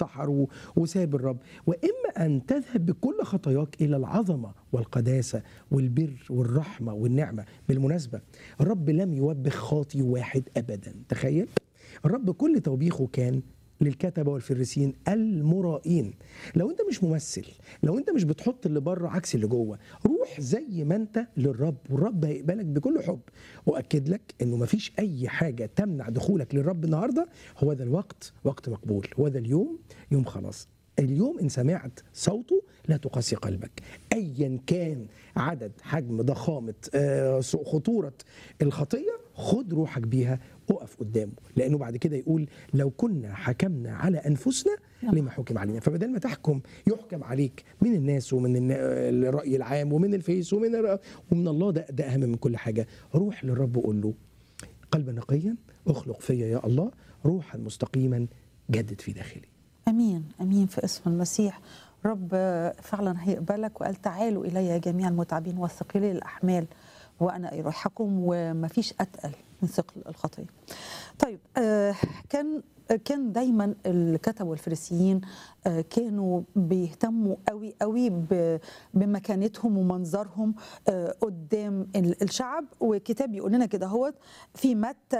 وانتحر و- وساب الرب واما ان تذهب بكل خطاياك الى العظمه والقداسه والبر والرحمه والنعمه بالمناسبه الرب لم يوبخ خاطي واحد ابدا تخيل الرب كل توبيخه كان للكتبه والفريسيين المرائين لو انت مش ممثل لو انت مش بتحط اللي بره عكس اللي جوه روح زي ما انت للرب والرب هيقبلك بكل حب واكد لك انه مفيش اي حاجه تمنع دخولك للرب النهارده هو ده الوقت وقت مقبول هو ده اليوم يوم خلاص اليوم ان سمعت صوته لا تقاسي قلبك ايا كان عدد حجم ضخامه آه، خطوره الخطيه خد روحك بيها اقف قدامه لانه بعد كده يقول لو كنا حكمنا على انفسنا لما حكم علينا فبدل ما تحكم يحكم عليك من الناس ومن النا- الراي العام ومن الفيس ومن الر- ومن الله ده ده اهم من كل حاجه روح للرب وقول له قلبا نقيا اخلق فيا يا الله روحا مستقيما جدد في داخلي امين امين في اسم المسيح رب فعلا هيقبلك وقال تعالوا الي جميع المتعبين والثقيلي الاحمال وانا اريحكم ومفيش اتقل من ثقل الخطيه. طيب آه كان كان دايما الكتب والفريسيين آه كانوا بيهتموا قوي قوي ب- بمكانتهم ومنظرهم آه قدام ال- الشعب وكتاب بيقول لنا كده هوت في متى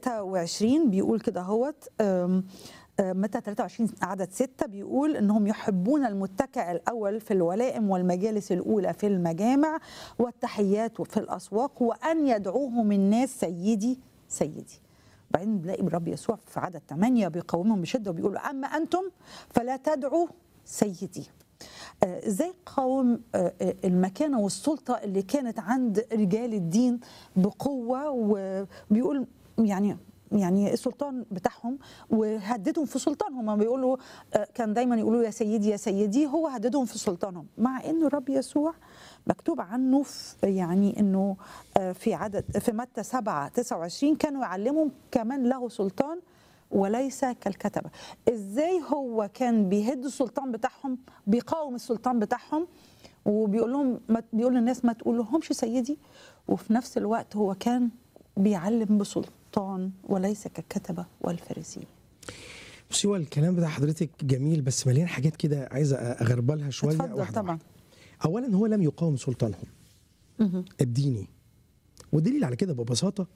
23 بيقول كده هوت آم، آه، متى 23 عدد 6 بيقول انهم يحبون المتكئ الاول في الولائم والمجالس الاولى في المجامع والتحيات في الاسواق وان يدعوهم الناس سيدي سيدي بعدين بنلاقي الرب يسوع في عدد 8 بيقومهم بشده وبيقول اما انتم فلا تدعوا سيدي آه، ازاي قاوم آه، آه، المكانه والسلطه اللي كانت عند رجال الدين بقوه وبيقول يعني يعني السلطان بتاعهم وهددهم في سلطانهم هم بيقولوا آه، كان دايما يقولوا يا سيدي يا سيدي هو هددهم في سلطانهم مع ان الرب يسوع مكتوب عنه في يعني انه آه، في عدد في متى 7 29 كانوا يعلمهم كمان له سلطان وليس كالكتبه ازاي هو كان بيهد السلطان بتاعهم بيقاوم السلطان بتاعهم وبيقول لهم ما بيقول للناس ما تقول لهمش سيدي وفي نفس الوقت هو كان بيعلم بسلطان وليس كالكتبه والفريسيين بصي هو الكلام بتاع حضرتك جميل بس مليان حاجات كده عايزه اغربلها شويه اتفضل واحدة طبعا واحدة. اولا هو لم يقاوم سلطانهم مهم. الديني والدليل على كده ببساطه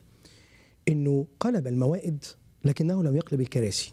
انه قلب الموائد لكنه لم يقلب الكراسي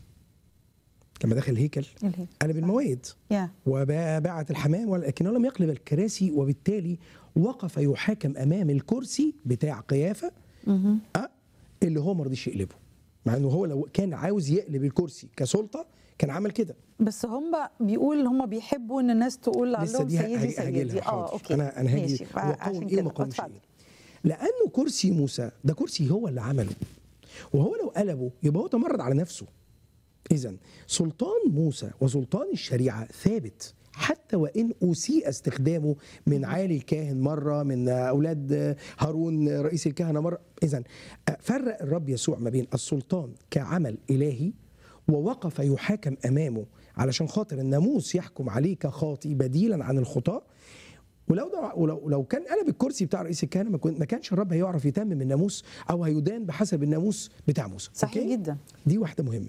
لما دخل الهيكل الهيكل. قلب الموائد يا وباعت الحمام ولكنه لم يقلب الكراسي وبالتالي وقف يحاكم امام الكرسي بتاع قيافه مهم. أه اللي هو ما رضيش يقلبه مع انه هو لو كان عاوز يقلب الكرسي كسلطه كان عمل كده بس هم بيقول هم بيحبوا ان الناس تقول لسه عليهم دي سيدي هاجي- هاجي سيدي لها اه حاضر. اوكي انا انا هاجي ماشي وقوم عشان ايه كده وما قومش اتفضل ايه لانه كرسي موسى ده كرسي هو اللي عمله وهو لو قلبه يبقى هو تمرد على نفسه اذا سلطان موسى وسلطان الشريعه ثابت حتى وان اسيء استخدامه من عالي الكاهن مره من اولاد هارون رئيس الكهنه مره اذا فرق الرب يسوع ما بين السلطان كعمل الهي ووقف يحاكم امامه علشان خاطر الناموس يحكم عليه كخاطي بديلا عن الخطاه ولو ده ولو لو كان قلب الكرسي بتاع رئيس الكهنه ما كن- ما كانش الرب هيعرف يتمم الناموس او هيدان بحسب الناموس بتاع موسى صحيح أوكي؟ جدا دي واحده مهمه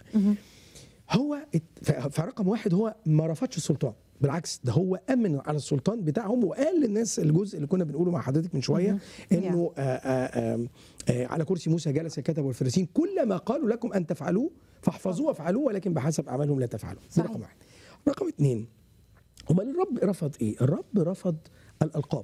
هو ات- ف- فرقم واحد هو ما رفضش السلطان بالعكس ده هو امن على السلطان بتاعهم وقال للناس الجزء اللي كنا بنقوله مع حضرتك من شويه انه آه آه آه آه على كرسي موسى جلس الكتب والفريسين كل ما قالوا لكم ان تفعلوه فاحفظوه وافعلوه ولكن بحسب اعمالهم لا تفعلوا ده صحيح. رقم واحد رقم اثنين امال الرب رفض ايه؟ الرب رفض الالقاب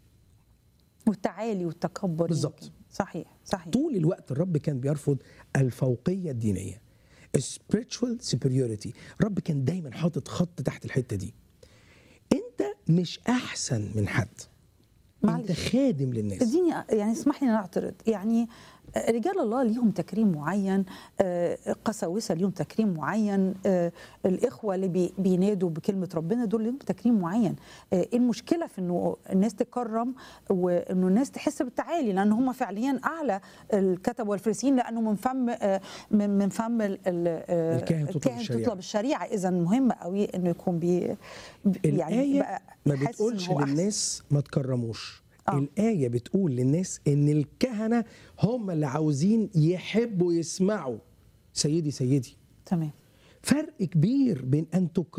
والتعالي والتكبر بالظبط. يمكن. صحيح صحيح طول الوقت الرب كان بيرفض الفوقيه الدينيه spiritual superiority الرب كان دايما حاطط خط تحت الحته دي انت مش احسن من حد انت معلش. خادم للناس اديني يعني اسمح لي ان اعترض يعني رجال الله ليهم تكريم معين آه، قساوسه ليهم تكريم معين آه، الاخوه اللي بي- بينادوا بكلمه ربنا دول ليهم تكريم معين آه، ايه المشكله في انه الناس تكرم وانه الناس تحس بالتعالي لان هم فعليا اعلى الكتب والفريسيين لانه من فم آه، من من فم ال- ال- آه، الكاهن تطلب الشريعة. تطلب الشريعه اذا مهم قوي انه يكون بي بي- الآية بقى ما حاسس إن بتقولش هو أحسن. للناس ما تكرموش آه. الآية بتقول للناس إن الكهنة هم اللي عاوزين يحبوا يسمعوا سيدي سيدي تمام فرق كبير بين ان تكرهوا